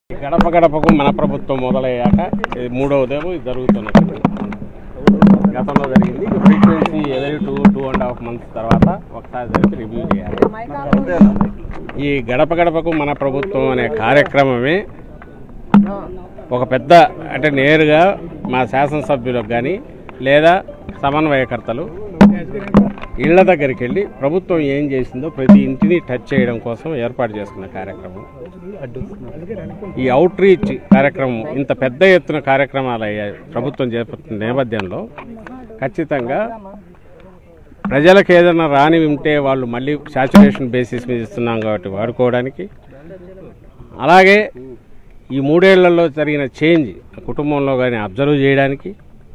గడప గడపకు మన ప్రభుత్వం మొదలయ్యాక ఇది మూడవదేమో ఇది జరుగుతున్నది గతంలో జరిగింది frequency every two two and half months తర్వాత ఒకసారి జరిపి రివ్యూ చేయాలి ఈ గడప గడపకు మన ప్రభుత్వం అనే కార్యక్రమమే ఒక పెద్ద అంటే నేరుగా మా శాసనసభ్యులకు కానీ లేదా సమన్వయకర్తలు ఇళ్ల దగ్గరికి వెళ్ళి ప్రభుత్వం ఏం చేసిందో ప్రతి ఇంటిని టచ్ చేయడం కోసం ఏర్పాటు చేసుకున్న కార్యక్రమం ఈ అవుట్ రీచ్ కార్యక్రమం ఇంత పెద్ద ఎత్తున కార్యక్రమాలు అయ్యాయి ప్రభుత్వం చేపడుతున్న నేపథ్యంలో ఖచ్చితంగా ప్రజలకు ఏదైనా రాని ఉంటే వాళ్ళు మళ్ళీ సాచురేషన్ బేసిస్ మీద ఇస్తున్నాం కాబట్టి వాడుకోవడానికి అలాగే ఈ మూడేళ్లలో జరిగిన చేంజ్ కుటుంబంలో కానీ అబ్జర్వ్ చేయడానికి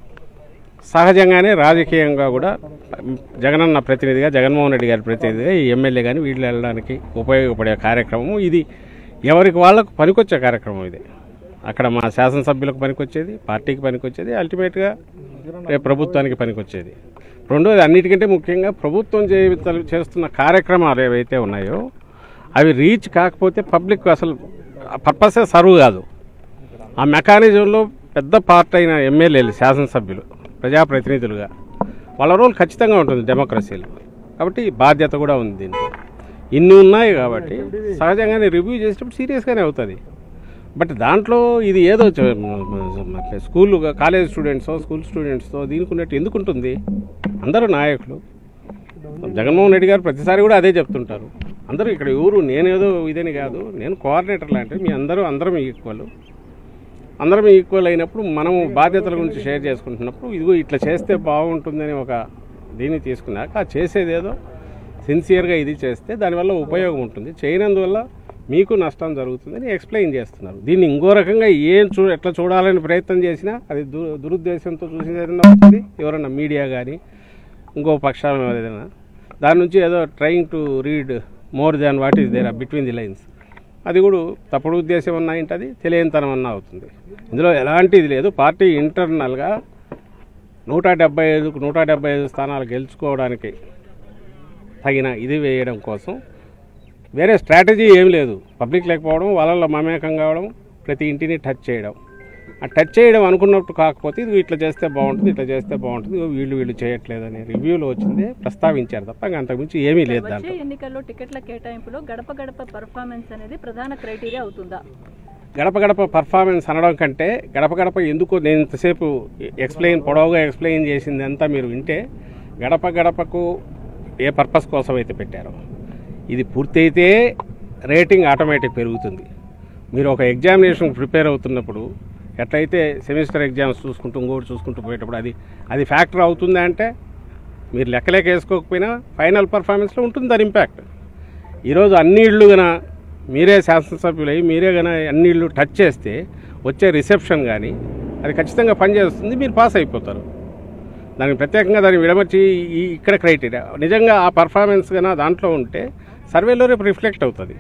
సహజంగానే రాజకీయంగా కూడా జగనన్న ప్రతినిధిగా జగన్మోహన్ రెడ్డి గారి ప్రతినిధిగా ఈ ఎమ్మెల్యే కానీ వీళ్ళు వెళ్ళడానికి ఉపయోగపడే కార్యక్రమం ఇది ఎవరికి వాళ్ళకు పనికొచ్చే కార్యక్రమం ఇది అక్కడ మా శాసనసభ్యులకు పనికొచ్చేది పార్టీకి పనికొచ్చేది అల్టిమేట్గా రేపు ప్రభుత్వానికి పనికొచ్చేది రెండోది అన్నిటికంటే ముఖ్యంగా ప్రభుత్వం చే- చేస్తున్న కార్యక్రమాలు ఏవైతే ఉన్నాయో అవి రీచ్ కాకపోతే పబ్లిక్ అసలు పర్పసే సర్వ్ కాదు ఆ మెకానిజంలో పెద్ద పార్ట్ అయిన ఎమ్మెల్యేలు శాసనసభ్యులు ప్రజాప్రతినిధులుగా వాళ్ళ రోల్ ఖచ్చితంగా ఉంటుంది డెమోక్రసీలో కాబట్టి బాధ్యత కూడా ఉంది దీంట్లో ఇన్ని ఉన్నాయి కాబట్టి సహజంగానే రివ్యూ చేసేటప్పుడు సీరియస్గానే అవుతుంది బట్ దాంట్లో ఇది ఏదో చ- మ- మ- స్కూల్ కాలేజ్ స్టూడెంట్సో స్కూల్ స్టూడెంట్స్తో దీనికి ఉన్నట్టు ఎందుకు ఉంటుంది అందరూ నాయకులు జగన్మోహన్ రెడ్డి గారు ప్రతిసారి కూడా అదే చెప్తుంటారు అందరూ ఇక్కడ ఎవరు నేనేదో ఇదని కాదు నేను కోఆర్డినేటర్ లాంటి మీ అందరూ అందరం ఈక్వల్ అందరం ఈక్వల్ అయినప్పుడు మనము బాధ్యతల గురించి షేర్ చేసుకుంటున్నప్పుడు ఇదిగో ఇట్లా చేస్తే బాగుంటుందని ఒక దీన్ని తీసుకున్నాక ఆ చేసేదేదో సిన్సియర్గా ఇది చేస్తే దానివల్ల ఉపయోగం ఉంటుంది చేయనందువల్ల మీకు నష్టం జరుగుతుందని ఎక్స్ప్లెయిన్ చేస్తున్నారు దీన్ని ఇంకో రకంగా ఏం చూ ఎట్లా చూడాలని ప్రయత్నం చేసినా అది దు దురుద్దేశంతో చూసిన ఏదైనా వస్తుంది ఎవరన్నా మీడియా కానీ ఇంకో పక్షాలు ఏదైనా దాని నుంచి ఏదో trying to read more than what is there between the lines అది కూడా తప్పుడు ఉద్దేశం అన్నా ఏంటది తెలియనితనం అన్నా అవుతుంది ఇందులో ఎలాంటిది లేదు పార్టీ ఇంటర్నల్గా నూట డెబ్బై ఐదుకు నూట డెబ్బై ఐదు స్థానాలు గెలుచుకోవడానికి తగిన ఇది వేయడం కోసం వేరే స్ట్రాటజీ ఏం లేదు పబ్లిక్ లేకపోవడం వాళ్ళల్లో మమేకం కావడం ప్రతి ఇంటిని టచ్ చేయడం ఆ టచ్ చేయడం అనుకున్నట్టు కాకపోతే ఇది ఇట్లా చేస్తే బాగుంటుంది ఇట్లా చేస్తే బాగుంటుంది ఇదిగో వీళ్ళు వీళ్ళు చేయట్లేదని రివ్యూలో వచ్చింది ప్రస్తావించారు తప్ప ఇంకా అంతకుమించి ఏమీ లేదు వచ్చే దాంట్లో ఎన్నికల్లో టికెట్ల కేటాయింపులో గడప గడప పర్ఫార్మెన్స్ అనేది ప్రధాన క్రైటీరియా అవుతుందా గడప గడప పర్ఫార్మెన్స్ అనడం కంటే గడప గడప ఎందుకు నేను ఇంతసేపు ఎక్స్ప్లెయిన్ పొడవుగా ఎక్స్ప్లెయిన్ చేసింది అంతా మీరు వింటే గడప గడపకు ఏ పర్పస్ కోసం అయితే పెట్టారో ఇది పూర్తయితే రేటింగ్ ఆటోమేటిక్ పెరుగుతుంది మీరు ఒక ఎగ్జామినేషన్ ప్రిపేర్ అవుతున్నప్పుడు ఎట్లయితే సెమిస్టర్ ఎగ్జామ్స్ చూసుకుంటూ ఇంకోటి చూసుకుంటూ పోయేటప్పుడు అది అది ఫ్యాక్టర్ అవుతుందా అంటే మీరు లెక్కలేక వేసుకోకపోయినా ఫైనల్ పర్ఫార్మెన్స్లో ఉంటుంది దాని ఇంపాక్ట్ ఈరోజు అన్ని ఇళ్ళు గన మీరే శాసనసభ్యులై మీరే గన అన్ని ఇళ్ళు టచ్ చేస్తే వచ్చే రిసెప్షన్ కానీ అది ఖచ్చితంగా పనిచేస్తుంది మీరు పాస్ అయిపోతారు దానికి ప్రత్యేకంగా దాన్ని విడమర్చి ఈ ఇక్కడ క్రైటీరియా నిజంగా ఆ పర్ఫార్మెన్స్ కన్నా దాంట్లో ఉంటే సర్వేలో రేపు రిఫ్లెక్ట్ అవుతుంది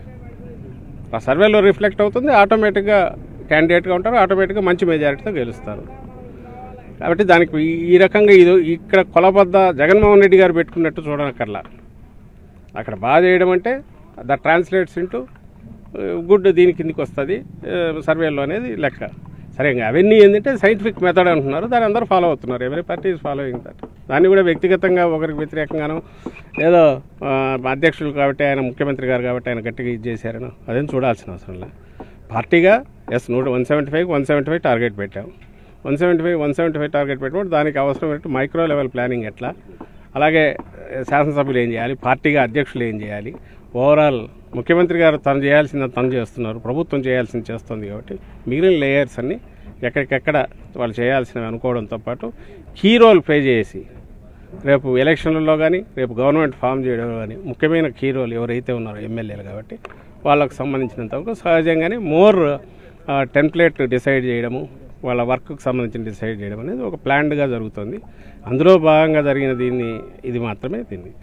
ఆ సర్వేలో రిఫ్లెక్ట్ అవుతుంది ఆటోమేటిక్గా క్యాండిడేట్గా ఉంటారు ఆటోమేటిక్గా మంచి మెజారిటీతో గెలుస్తారు కాబట్టి దానికి ఈ- ఈ రకంగా ఇది ఇక్కడ కొలబద్ద జగన్మోహన్ రెడ్డి గారు పెట్టుకున్నట్టు చూడనక్కర్లా అక్కడ బాగా చేయడం అంటే ద ట్రాన్స్లేట్స్ ఇంటూ గుడ్ దీని కిందికి వస్తుంది సర్వేలో అనేది లెక్క సరే ఇంకా అవన్నీ ఏంటంటే సైంటిఫిక్ మెథడ్ అంటున్నారు దాన్ని అందరూ ఫాలో అవుతున్నారు ఎవరి పార్టీ ఈజ్ ఫాలోయింగ్ దట్ దాన్ని కూడా వ్యక్తిగతంగా ఒకరికి వ్యతిరేకంగానో ఏదో ఆ, అధ్యక్షులు కాబట్టి ఆయన ముఖ్యమంత్రి గారు కాబట్టి ఆయన గట్టిగా ఇది చేశారనో అదేం చూడాల్సిన అవసరం లేదు పార్టీగా ఎస్ నూట one seventy five one seventy five target పెట్టాం one seventy five one seventy five target పెట్టినప్పుడు దానికి అవసరమైనట్టు మైక్రో లెవెల్ ప్లానింగ్ ఎట్లా అలాగే ఏ, శాసనసభ్యులు ఏం చేయాలి పార్టీగా అధ్యక్షులు ఏం చేయాలి ఓవరాల్ ముఖ్యమంత్రి గారు తను చేయాల్సింది తను చేస్తున్నారు ప్రభుత్వం చేయాల్సింది చేస్తుంది కాబట్టి మిగిలిన లేయర్స్ అన్ని ఎక్కడికెక్కడ వాళ్ళు చేయాల్సినవి అనుకోవడంతో పాటు కీ రోల్ ప్లే చేసి రేపు ఎలక్షన్లలో కానీ రేపు గవర్నమెంట్ ఫామ్ చేయడం కానీ ముఖ్యమైన కీ రోల్ ఎవరైతే ఉన్నారో ఎమ్మెల్యేలు కాబట్టి వాళ్ళకు సంబంధించినంత వరకు సహజంగానే మోర్ టెంప్లెట్ డిసైడ్ చేయడము వాళ్ళ వర్క్కి సంబంధించిన డిసైడ్ చేయడం అనేది ఒక ప్లాన్డ్గా జరుగుతుంది అందులో భాగంగా జరిగిన దీన్ని ఇది మాత్రమే దీన్ని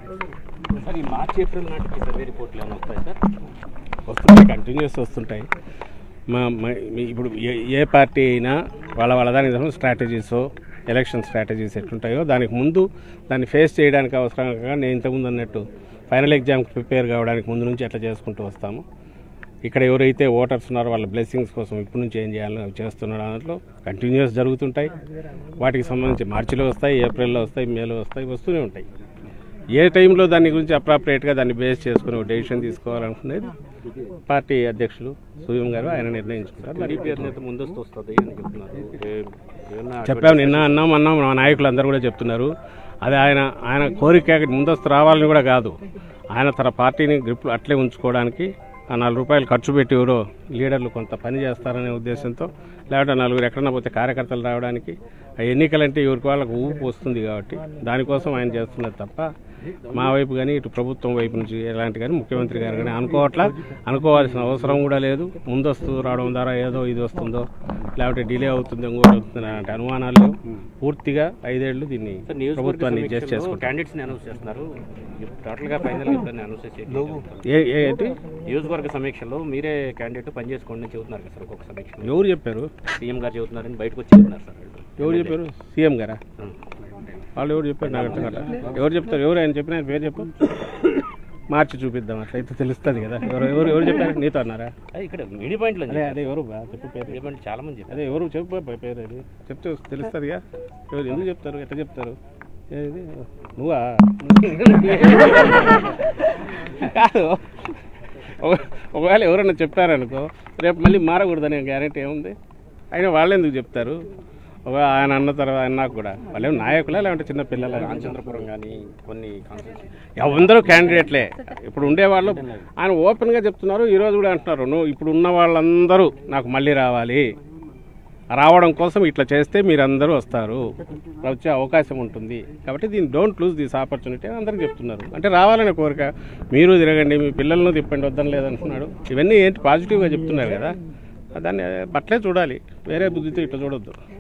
సార్ ఈ మార్చి ఏప్రిల్ నాటికి సర్వే రిపోర్ట్లు ఏమైనా వస్తాయి సార్ వస్తుంటాయి కంటిన్యూస్ వస్తుంటాయి మా మా- మీ- ఇప్పుడు ఏ ఏ పార్టీ అయినా వాళ్ళ వాళ్ళ దానికి స్ట్రాటజీస్ ఎలక్షన్ స్ట్రాటజీస్ ఎట్లుంటాయో దానికి ముందు దాన్ని ఫేస్ చేయడానికి అవసరంగా నేను ఇంతకుముందు అన్నట్టు ఫైనల్ ఎగ్జామ్కి ప్రిపేర్ కావడానికి ముందు నుంచి ఎట్లా చేసుకుంటూ వస్తాము ఇక్కడ ఎవరైతే ఓటర్స్ ఉన్నారో వాళ్ళ బ్లెస్సింగ్స్ కోసం ఇప్పటి నుంచి ఏం చేయాలో అవి చేస్తున్నారు దాంట్లో కంటిన్యూస్ జరుగుతుంటాయి వాటికి సంబంధించి మార్చిలో వస్తాయి ఏప్రిల్లో వస్తాయి మేలో వస్తాయి వస్తూనే ఉంటాయి ఏ టైంలో దాని గురించి అప్రాప్రియేట్గా దాన్ని బేస్ చేసుకుని ఒక డెసిషన్ తీసుకోవాలనుకునేది పార్టీ అధ్యక్షులు సూర్యం గారు ఆయన నిర్ణయించుకున్నారు మరి టీడీపీ అధినేత ముందస్తు వస్తుంది అని చెప్తున్నారు ఏ- ఏమన్నా చెప్పాము నిన్న అన్నాం అన్నాం మా నాయకులు అందరూ కూడా చెప్తున్నారు అది ఆయన ఆయన కోరిక ముందస్తు రావాలని కూడా కాదు ఆయన తన పార్టీని గ్రిప్ అట్లే ఉంచుకోవడానికి ఆ నాలుగు రూపాయలు ఖర్చు పెట్టి ఎవరో లీడర్లు కొంత పని చేస్తారనే ఉద్దేశంతో లేకపోతే నలుగురు ఎక్కడన్నా పోతే కార్యకర్తలు రావడానికి ఆ ఎన్నికలంటే ఎవరికి వాళ్ళకు ఊపు వస్తుంది కాబట్టి దానికోసం ఆయన చేస్తున్నది తప్ప మా వైపు కానీ ఇటు ప్రభుత్వం వైపు నుంచి ఎలాంటి కానీ ముఖ్యమంత్రి గారు కానీ అనుకోవట్లా అనుకోవాల్సిన అవసరం కూడా లేదు ముందస్తు రావడం ద్వారా ఏదో ఇది వస్తుందో లేకపోతే డిలే అవుతుందో ఇంకోటి అవుతుంది అలాంటి అనుమానాలు లేవు పూర్తిగా ఐదేళ్లు దీన్ని సార్ నియోజకవర్గ ప్రభుత్వాన్ని చేసి సమీక్షలో చేసుకుంటాం క్యాండిడేట్స్ ని అనౌన్స్ చేస్తున్నారు టోటల్ గా ఫైనల్ ఎప్పుడైనా అనౌన్స్ చేసి ఏ ఏ- ఏంటి నియోజకవర్గ సమీక్షలో మీరే క్యాండిడేట్ పని చేసుకోండి అని చెబుతున్నారు కదా సార్ ఒక్కొక్క సమీక్షలో ఎవరు చెప్పారు సీఎం గారు చెబుతున్నారని బయటకు వచ్చి చెబుతున్నారు సార్ వాళ్ళు. ఎవరు చెప్పారు సీఎం గారా వాళ్ళు ఎవరు చెప్పారు నాకు అర్థం కావట్లా. ఎవరు చెప్తారు ఎవరు ఆయన చెప్పిన ఆయన పేరు చెప్పు మార్చి చూపిద్దాం అట్లయితే తెలుస్తుంది కదా ఎవరు ఎవరు ఎవరు చెప్పారు నీతో అన్నారా అదే ఇక్కడ మీడియా పాయింట్లో అదే అదే ఎవరు బా చెప్పు పేరు మీడియా పాయింట్ చాలా మంది చెప్పారు అదే ఎవరు చెప్పు బా పేరు అది చెప్తే తెలుస్తుందిగా ఎవరు ఎందుకు చెప్తారు ఎట్లా చెప్తారు ఏది నువ్వా కాదు ఒక- ఒకవేళ ఎవరైనా చెప్పారనుకో రేపు మళ్ళీ మారకూడదనే గ్యారెంటీ ఏముంది అయినా వాళ్ళు ఎందుకు చెప్తారు ఒక ఆయన అన్న తర్వాత అన్నాక కూడా వాళ్ళు ఏం నాయకులా లేదంటే చిన్న పిల్లల రామచంద్రపురం కానీ కొన్ని కాన్స్టిట్యూన్సీ అందరూ క్యాండిడేట్లే ఇప్పుడు ఉండేవాళ్ళు ఆయన ఓపెన్గా చెప్తున్నారు ఈరోజు కూడా అంటున్నారు నువ్వు ఇప్పుడు ఉన్న వాళ్ళందరూ నాకు మళ్ళీ రావాలి రావడం కోసం ఇట్లా చేస్తే మీరందరూ వస్తారు వచ్చే అవకాశం ఉంటుంది కాబట్టి దీన్ని డోంట్ లూజ్ దిస్ ఆపర్చునిటీ అని అందరికి చెప్తున్నారు అంటే రావాలనే కోరిక మీరు తిరగండి మీ పిల్లలను తిప్పండి వద్దని లేదంటున్నాడు ఇవన్నీ ఏంటి పాజిటివ్గా చెప్తున్నారు కదా దాన్ని అట్లే చూడాలి వేరే బుద్ధితో ఇట్లా చూడొద్దు